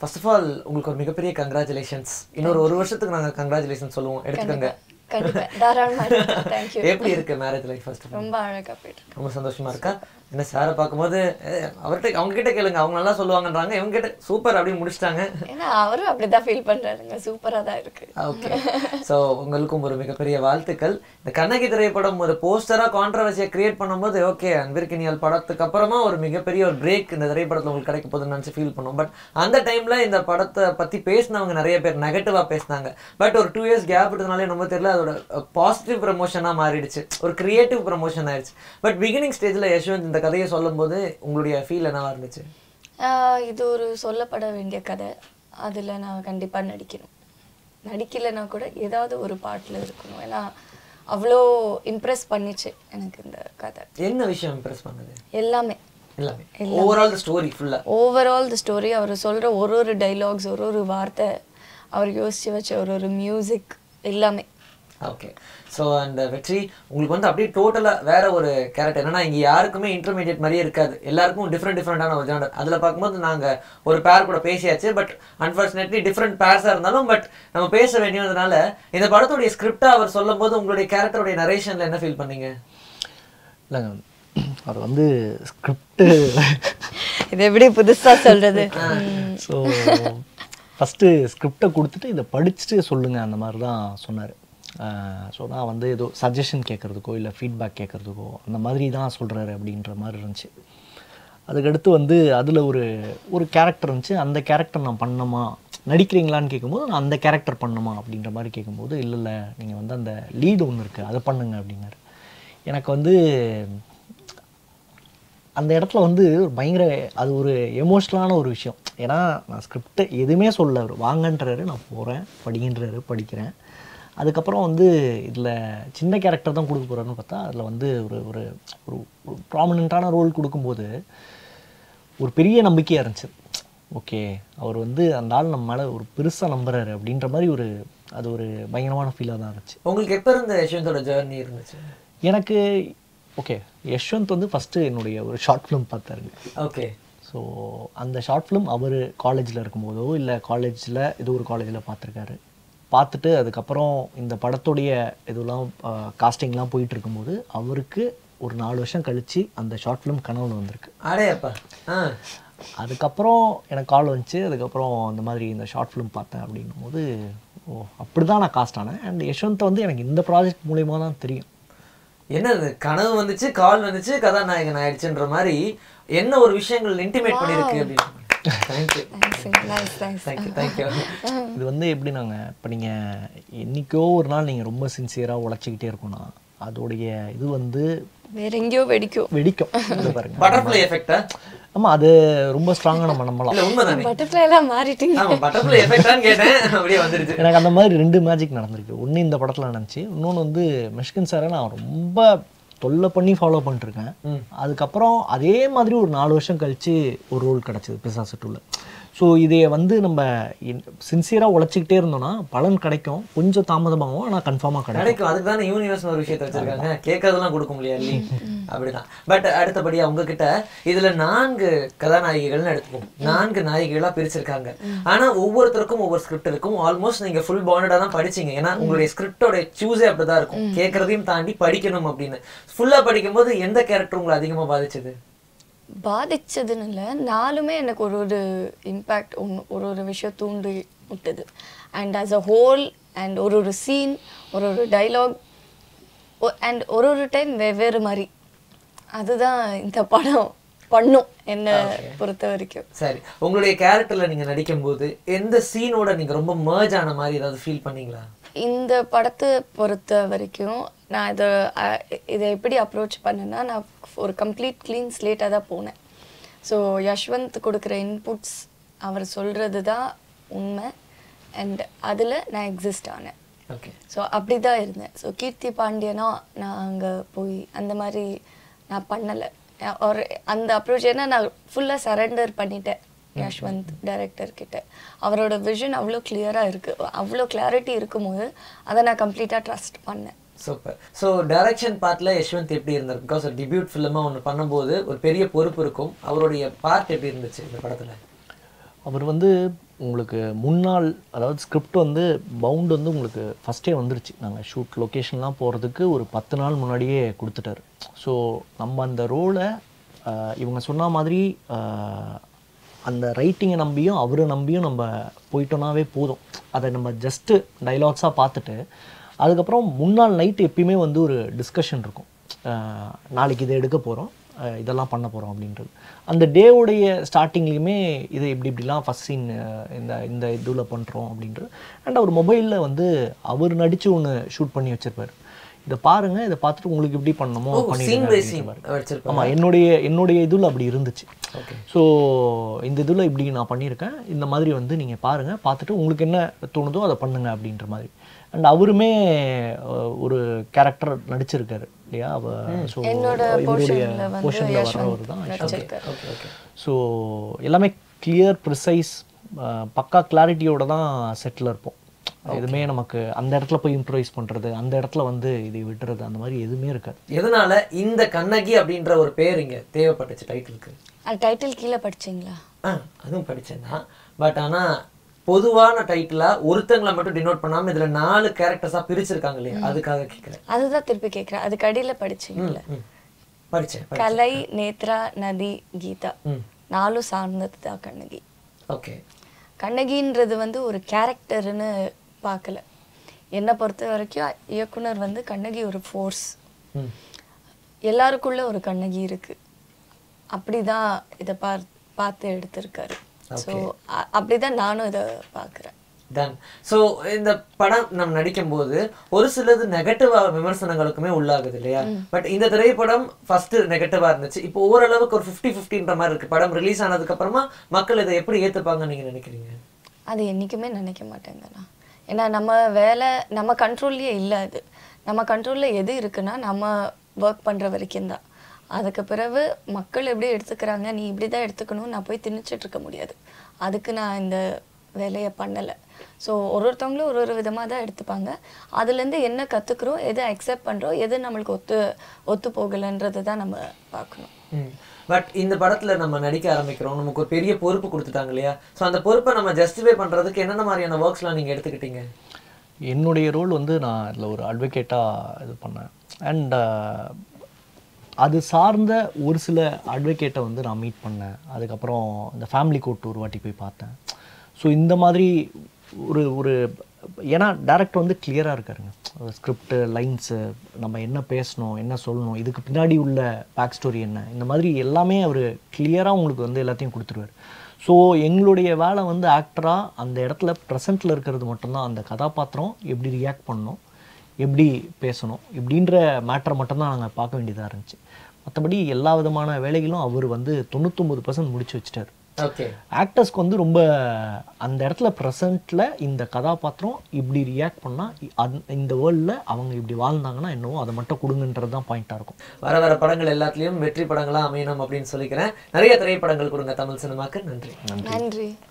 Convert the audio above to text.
First of all உங்களுக்கு ஒரு மிகப்பெரிய கங்க்ராச்சுலேஷன்ஸ் இன்னொரு ஒரு வருஷத்துக்கு நாங்க கங்க்ராச்சுலேஷன் சொல்லுவோம் எடுத்துக்கோங்க கண்டிப்பா தாராளமா தேங்க்யூ எப்படி இருக்கு மேரேஜ் லைஃப் ஃபர்ஸ்ட் ரொம்ப அழகா போயிட்டு ரொம்ப சந்தோஷமா இருக்கா என்ன சாரை பார்க்கும்போது அஹ், அவர்கிட்ட அவங்க கிட்ட கேளுங்க அவங்க நல்லா சொல்லுவாங்கன்றாங்க இவங்க கிட்ட சூப்பர் அப்படின்னு முடிச்சிட்டாங்க ஏன்னா அவரும் அப்படிதான் ஃபீல் பண்றாருங்க சூப்பரா தான் இருக்கு ஓகே ஸோ உங்களுக்கும் ஒரு மிகப்பெரிய வாழ்த்துக்கள் இந்த கண்ணகி திரைப்படம் ஒரு போஸ்டரா கான்ட்ரவர்சியை கிரியேட் பண்ணும்போது ஓகே அன்பிற்கினியல் படத்துக்கு அப்புறமா ஒரு மிகப்பெரிய ஒரு பிரேக் இந்த திரைப்படத்தில் உங்களுக்கு கிடைக்க போகுதுன்னு நினச்சி ஃபீல் பண்ணோம் பட் அந்த டைம்ல இந்த படத்தை பத்தி பேசினவங்க நிறைய பேர் நெகட்டிவா பேசினாங்க பட் ஒரு டூ இயர்ஸ் கேப் விட்டதுனாலே நம்ம தெரியல அதோட பாசிட்டிவ் ப்ரமோஷனாக மாறிடுச்சு ஒரு கிரியேட்டிவ் ப்ரமோஷன் ஆயிடுச்சு பட் பிகினிங் ஸ்டேஜ்ல யஷ்வந்த் இந்த கதையை சொல்லும்போது உங்களுடைய ஃபீல் என்னவா இருந்துச்சு ஆஹ் இது ஒரு சொல்லப்பட வேண்டிய கதை அதுல நான் கண்டிப்பா நடிக்கணும் நடிக்கலைன்னா கூட ஏதாவது ஒரு பாட்டுல இருக்கணும் ஏன்னா அவ்வளோ இம்ப்ரெஸ் பண்ணிச்சு எனக்கு இந்த கதை என்ன விஷயம் இம்ப்ரெஸ் பண்ணுது எல்லாமே எல்லாமே ஓவரால் ஸ்டோரி ஃபுல்லா ஓவரால் த ஸ்டோரி அவர் சொல்ற ஒரு ஒரு டைலாக்ஸ் ஒரு ஒரு வார்த்தை அவர் யோசிச்சு வச்ச ஒரு ஒரு மியூசிக் எல்லாமே ஓகே ஸோ அந்த வெற்றி உங்களுக்கு வந்து அப்படியே டோட்டலாக வேற ஒரு கேரக்டர் என்னன்னா இங்கே யாருக்குமே இன்டர்மீடியட் மாதிரியே இருக்காது எல்லாருக்கும் டிஃப்ரெண்ட் டிஃப்ரெண்டான ஒரு ஜானர் அதில் பார்க்கும்போது நாங்கள் ஒரு பேர் கூட பேசியாச்சு பட் அன்ஃபார்ச்சுனேட்லி டிஃப்ரெண்ட் பேர்ஸாக இருந்தாலும் பட் நம்ம பேச வேண்டியதுனால இந்த படத்துடைய ஸ்கிரிப்டாக அவர் சொல்லும் போது உங்களுடைய கேரக்டருடைய நரேஷனில் என்ன ஃபீல் பண்ணீங்க இல்லைங்க அவர் வந்து ஸ்கிரிப்டு இது எப்படி புதுசா சொல்றது ஸோ ஃபஸ்ட்டு ஸ்கிரிப்டை கொடுத்துட்டு இதை படிச்சுட்டு சொல்லுங்கள் அந்த மாதிரி தான் சொன்னார் ஸோ நான் வந்து ஏதோ சஜஷன் கேட்குறதுக்கோ இல்லை ஃபீட்பேக் கேட்குறதுக்கோ அந்த மாதிரி தான் சொல்கிறாரு அப்படின்ற மாதிரி இருந்துச்சு அதுக்கடுத்து வந்து அதில் ஒரு ஒரு கேரக்டர் இருந்துச்சு அந்த கேரக்டர் நான் பண்ணணுமா நடிக்கிறீங்களான்னு கேட்கும்போது நான் அந்த கேரக்டர் பண்ணணுமா அப்படின்ற மாதிரி கேட்கும்போது இல்லை இல்லை நீங்கள் வந்து அந்த லீடு ஒன்று இருக்குது அதை பண்ணுங்க அப்படின்னாரு எனக்கு வந்து அந்த இடத்துல வந்து ஒரு பயங்கர அது ஒரு எமோஷ்னலான ஒரு விஷயம் ஏன்னா நான் ஸ்கிரிப்ட் எதுவுமே சொல்ல அவர் வாங்கன்றாரு நான் போகிறேன் படிங்கன்றாரு படிக்கிறேன் அதுக்கப்புறம் வந்து இதில் சின்ன கேரக்டர் தான் கொடுக்க போகிறாருன்னு பார்த்தா அதில் வந்து ஒரு ஒரு ஒரு ப்ராமினெண்ட்டான ரோல் கொடுக்கும்போது ஒரு பெரிய நம்பிக்கையாக இருந்துச்சு ஓகே அவர் வந்து அந்த ஆள் நம்ம மேலே ஒரு பெருசாக நம்புறாரு அப்படின்ற மாதிரி ஒரு அது ஒரு பயங்கரமான ஃபீலாக தான் இருந்துச்சு உங்களுக்கு எப்போ இருந்த யஷ்வந்தோட ஜேர்னி இருந்துச்சு எனக்கு ஓகே யஷ்வந்த் வந்து ஃபஸ்ட்டு என்னுடைய ஒரு ஷார்ட் ஃபிலிம் பார்த்தாருங்க ஓகே ஸோ அந்த ஷார்ட் ஃபிலிம் அவர் காலேஜில் இருக்கும்போதோ இல்லை காலேஜில் ஏதோ ஒரு காலேஜில் பார்த்துருக்காரு பார்த்துட்டு அதுக்கப்புறம் இந்த படத்துடைய இதெல்லாம் காஸ்டிங்லாம் போயிட்டு இருக்கும்போது அவருக்கு ஒரு நாலு வருஷம் கழித்து அந்த ஷார்ட் ஃபிலிம் கனவுல வந்திருக்கு அடையப்பா ஆ அதுக்கப்புறம் எனக்கு கால் வந்துச்சு அதுக்கப்புறம் இந்த மாதிரி இந்த ஷார்ட் ஃபிலிம் பார்த்தேன் அப்படின்னும் போது ஓ அப்படி தான் நான் காஸ்ட் ஆனேன் அண்ட் யஷ்வந்த் வந்து எனக்கு இந்த ப்ராஜெக்ட் மூலியமாக தான் தெரியும் என்னது கனவு வந்துச்சு கால் வந்துச்சு கதாநாயகன் ஆயிடுச்சுன்ற மாதிரி என்ன ஒரு விஷயங்கள் இன்டிமேட் பண்ணிருக்கு அப்படின்னு thank you nice nice thank you thank you இது வந்து எப்படி நாங்கள் இப்போ நீங்கள் என்னைக்கோ ஒரு நாள் நீங்கள் ரொம்ப சின்சியராக உழைச்சிக்கிட்டே இருக்கணும்னா அதோடைய இது வந்து வேற எங்கேயோ வெடிக்கும் வெடிக்கும் இது பாருங்க பட்டர்ஃப்ளை எஃபெக்டா ஆமாம் அது ரொம்ப ஸ்ட்ராங்காக நம்ம நம்பலாம் இல்ல உண்மைதானே பட்டர்ஃப்ளை எல்லாம் மாறிட்டீங்க ஆமா பட்டர்ஃப்ளை எஃபெக்டான்னு கேட்டேன் அப்படியே வந்துருச்சு எனக்கு அந்த மாதிரி ரெண்டு மேஜிக் நடந்திருக்கு ஒன்று இந்த படத்தில் நடந்துச்சு இன்னொன்று வந்து மிஷ்கின் சாரை நான் ரொம்ப தொல்லை பண்ணி ஃபாலோ பண்ணிட்டுருக்கேன் அதுக்கப்புறம் அதே மாதிரி ஒரு நாலு வருஷம் கழிச்சு ஒரு ரோல் கிடச்சிது பிசாசு டூவில் ஸோ இதை வந்து நம்ம சின்சியராக உழைச்சிக்கிட்டே இருந்தோம்னா பலன் கிடைக்கும் கொஞ்சம் தாமதமாகும் ஆனால் கன்ஃபார்மாக கிடைக்கும் கிடைக்கும் அதுக்கு தானே யூனிவர்ஸ் ஒரு விஷயத்தை வச்சிருக்காங்க கேட்கறதெல்லாம் கொடுக்க முடியாது இல்லையா? அப்படிதான் பட் அடுத்தபடியா உங்ககிட்ட இதுல நான்கு கதாநாயகிகள்னு எடுத்துப்போம் நான்கு நாயகிகளா பிரிச்சிருக்காங்க ஆனா ஒவ்வொருத்தருக்கும் ஒவ்வொரு ஸ்கிரிப்ட் இருக்கும் ஆல்மோஸ்ட் நீங்க ஃபுல் பாண்டடா தான் படிச்சீங்க ஏன்னா உங்களுடைய ஸ்கிரிப்டோட சூஸே அப்படிதான் இருக்கும் கேட்கறதையும் தாண்டி படிக்கணும் அப்படின்னு ஃபுல்லா படிக்கும்போது எந்த கேரக்டர் உங்களை அதிகமா பாதிச்சது பாதிச்சதுன்னு இல்லை நாலுமே எனக்கு ஒரு ஒரு இம்பேக்ட் ஒன்று ஒரு ஒரு விஷயம் தூண்டி விட்டது and as a whole and ஒரு ஒரு சீன் ஒரு ஒரு டைலாக் அண்ட் ஒரு ஒரு டைம் வெவ்வேறு மாதிரி அதுதான் இந்த படம் பண்ணும் என்னை பொறுத்த வரைக்கும் சரி உங்களுடைய கேரக்டர்ல நீங்க நடிக்கும்போது எந்த சீனோட நீங்க ரொம்ப merge ஆன மாதிரி ஏதாவது ஃபீல் பண்ணீங்களா இந்த படத்தை பொறுத்த வரைக்கும் நான் இதை அஹ், இதை எப்படி அப்ரோச் பண்ணேன்னா நான் ஒரு கம்ப்ளீட் க்ளீன் ஸ்லேட்டாக தான் போனேன் ஸோ யஷ்வந்த் கொடுக்குற இன்புட்ஸ் அவர் சொல்கிறது தான் உண்மை அண்ட் அதில் நான் எக்ஸிஸ்ட் ஆனேன் ஓகே ஸோ அப்படி தான் இருந்தேன் ஸோ கீர்த்தி பாண்டியனா நான் அங்கே போய் அந்த மாதிரி நான் பண்ணலை ஒரு அந்த அப்ரோச் ஏன்னா நான் ஃபுல்லாக சரண்டர் பண்ணிட்டேன் யஷ்வந்த் டைரக்டர் கிட்ட அவரோட விஷன் அவ்வளோ கிளியராக இருக்குது அவ்வளோ கிளாரிட்டி இருக்கும்போது அதை நான் கம்ப்ளீட்டாக ட்ரஸ்ட் பண்ணேன் சூப்பர் ஸோ டைரக்ஷன் பார்ட்ல யஷ்வந்த் எப்படி இருந்தார் பிகாஸ் ஒரு டிபியூட் ஃபிலிமாக ஒன்று பண்ணும்போது ஒரு பெரிய பொறுப்பு இருக்கும் அவருடைய பார்ட் எப்படி இருந்துச்சு இந்த படத்துல அவர் வந்து உங்களுக்கு முன்னாள் அதாவது ஸ்கிரிப்ட் வந்து பவுண்ட் வந்து உங்களுக்கு ஃபஸ்ட்டே வந்துருச்சு நாங்கள் ஷூட் லொக்கேஷன்லாம் போகிறதுக்கு ஒரு பத்து நாள் முன்னாடியே கொடுத்துட்டாரு ஸோ நம்ம அந்த ரோலை இவங்க சொன்ன மாதிரி ஆஹ், அந்த ரைட்டிங்கை நம்பியும் அவரை நம்பியும் நம்ம போயிட்டோம்னாவே போதும் அதை நம்ம ஜஸ்ட்டு டைலாக்ஸாக பார்த்துட்டு அதுக்கப்புறம் முன்னாள் நைட் எப்பயுமே வந்து ஒரு டிஸ்கஷன் இருக்கும் ஆஹ், நாளைக்கு இதை எடுக்க போகிறோம் இதெல்லாம் பண்ண போகிறோம் அப்படின்றது அந்த டேவுடைய ஸ்டார்டிங்லேயுமே இது இப்படி இப்படிலாம் ஃபஸ்ட் சீன் இந்த இந்த இதில் பண்ணுறோம் அப்படின்றது அண்ட் அவர் மொபைலில் வந்து அவர் நடித்து ஒன்று ஷூட் பண்ணி வச்சிருப்பாரு இதை பாருங்க இதை பார்த்துட்டு உங்களுக்கு எப்படி பண்ணணுமோ ஓ சீன் பை சீன் பண்ணிடுங்க வச்சிருப்பாங்க ஆமாம் என்னுடைய என்னுடைய இதில் அப்படி இருந்துச்சு ஓகே ஸோ இந்த இதில் இப்படி நான் பண்ணியிருக்கேன் இந்த மாதிரி வந்து நீங்கள் பாருங்கள் பார்த்துட்டு உங்களுக்கு என்ன தோணுதோ அதை பண்ணுங்க அப்படின்ற மாதிரி அண்ட் அவருமே அஹ், ஒரு கேரக்டர் நடிச்சிருக்காரு இல்லையா அவ ஸோ என்னோட இவருடைய போர்ஷன்ல வந்து போர்ஷனில் வரவர் யஷ்வந்த் தான் நடிச்சிருக்காரு ஓகே ஓகே ஸோ எல்லாமே கிளியர் ப்ரிசைஸ் பக்கா கிளாரிட்டியோட தான் செட்டில் இருப்போம் எதுவுமே நமக்கு அந்த இடத்துல போய் இம்ப்ரவைஸ் பண்ணுறது அந்த இடத்துல வந்து இதை விட்டுறது அந்த மாதிரி எதுவுமே இருக்காது எதனால இந்த கண்ணகி அப்படின்ற ஒரு பேர் இங்க தேவைப்பட்டுச்சு டைட்டிலுக்கு அந்த டைட்டில் கீழே படிச்சீங்களா ஆ அதுவும் படிச்சேன் தான் பட் ஆனா பொதுவான டைட்டிலா ஒருத்தங்களை மட்டும் டினோட் பண்ணாம இதுல நாலு கேரக்டர்ஸா பிரிச்சிருக்காங்க இல்லையா அதுக்காக கேட்கிறேன் அதுதான் திருப்பி கேட்குறேன் அதுக்கு அடியில் படிச்சீங்களா ம். படிச்சேன் படிச்சேன். கலை நேத்ரா நதி கீதா ம் நாலும் சார்ந்தது தான் கண்ணகி ஓகே கண்ணகின்றது வந்து ஒரு கேரக்டர்னு பார்க்கல என்னை பொறுத்த வரைக்கும் இயக்குனர் வந்து கண்ணகி ஒரு ஃபோர்ஸ் ம் எல்லாருக்குள்ள ஒரு கண்ணகி இருக்கு அப்படிதான் இதை பார் பார்த்து எடுத்திருக்காரு ஸோ அப்படிதான் நானும் இதை பார்க்குறேன் டன் ஸோ இந்த படம் நம்ம நடிக்கும்போது ஒரு சிலது நெகட்டிவ் விமர்சனங்களுக்குமே உள்ளாகுது இல்லையா பட் இந்த திரைப்படம் ஃபர்ஸ்ட் நெகட்டிவா இருந்துச்சு இப்போ ஓரளவுக்கு ஒரு ஃபிஃப்டி ஃபிஃப்டின்ற மாதிரி இருக்கு படம் ரிலீஸ் ஆனதுக்கு அப்புறமா மக்கள் இதை எப்படி ஏத்துப்பாங்கன்னு நீங்க நினைக்கிறீங்க அது என்றைக்குமே நினைக்க மாட்டேங்கண்ணா ஏன்னா நம்ம வேலை நம்ம கண்ட்ரோல்லையே இல்லை அது நம்ம கண்ட்ரோலில் எது இருக்குன்னா நம்ம ஒர்க் பண்ணுற வரைக்கும் தான் அதுக்கு பிறகு மக்கள் எப்படி எடுத்துக்கிறாங்க நீ இப்படி தான் எடுத்துக்கணும் நான் போய் திணிச்சிட்டு இருக்க முடியாது அதுக்கு நான் இந்த வேலையை பண்ணலை ஸோ ஒரு ஒருத்தவங்களும் ஒரு ஒரு விதமாக தான் எடுத்துப்பாங்க அதுலேருந்து என்ன கற்றுக்குறோம் எதை அக்செப்ட் பண்ணுறோம் எது நம்மளுக்கு ஒத்து ஒத்து போகலைன்றது தான் நம்ம பார்க்கணும் பட் இந்த படத்துல நம்ம நடிக்க ஆரம்பிக்கிறோம் நமக்கு ஒரு பெரிய பொறுப்பு கொடுத்துட்டாங்க இல்லையா ஸோ அந்த பொறுப்பை நம்ம ஜஸ்டிஃபை பண்றதுக்கு என்னென்ன மாதிரியான ஒர்க்ஸ்லாம் நீங்க எடுத்துக்கிட்டீங்க என்னுடைய ரோல் வந்து நான் இதில் ஒரு அட்வொகேட்டாக இது பண்ணேன் அண்ட் அது சார்ந்த ஒரு சில அட்வொகேட்டை வந்து நான் மீட் பண்ணேன் அதுக்கப்புறம் இந்த ஃபேமிலி கோர்ட் ஒரு வாட்டி போய் பார்த்தேன் ஸோ இந்த மாதிரி ஒரு ஒரு ஏன்னா டேரக்டர் வந்து கிளியராக இருக்காருங்க ஸ்கிரிப்ட் லைன்ஸு நம்ம என்ன பேசணும் என்ன சொல்லணும் இதுக்கு பின்னாடி உள்ள பேக் ஸ்டோரி என்ன இந்த மாதிரி எல்லாமே அவர் கிளியராக உங்களுக்கு வந்து எல்லாத்தையும் கொடுத்துருவார் ஸோ எங்களுடைய வேலை வந்து ஆக்டராக அந்த இடத்துல ப்ரெசண்ட்டில் இருக்கிறது மட்டும்தான் அந்த கதாபாத்திரம் எப்படி ரியாக்ட் பண்ணணும் எப்படி பேசணும் இப்படின்ற மேட்டரை மட்டும்தான் நாங்கள் பார்க்க வேண்டியதாக இருந்துச்சு மற்றபடி எல்லா விதமான வேலைகளும் அவர் வந்து தொண்ணூத்தொம்பது பர்சன்ட் முடிச்சு வச்சிட்டாரு ஓகே ஆக்டர்ஸ்க்கு வந்து ரொம்ப அந்த இடத்துல ப்ரெசண்ட்டில் இந்த கதாபாத்திரம் இப்படி ரியாக்ட் பண்ணால் இந்த வேர்ல்டில் அவங்க இப்படி வாழ்ந்தாங்கன்னா என்னவோ அதை மட்டும் கொடுங்கன்றது தான் பாயிண்ட்டாக இருக்கும் வர வர படங்கள் எல்லாத்துலயும் வெற்றி படங்களா அமையணும் அப்படின்னு சொல்லிக்கிறேன் நிறைய திரைப்படங்கள் கொடுங்க தமிழ் சினிமாக்கு நன்றி நன்றி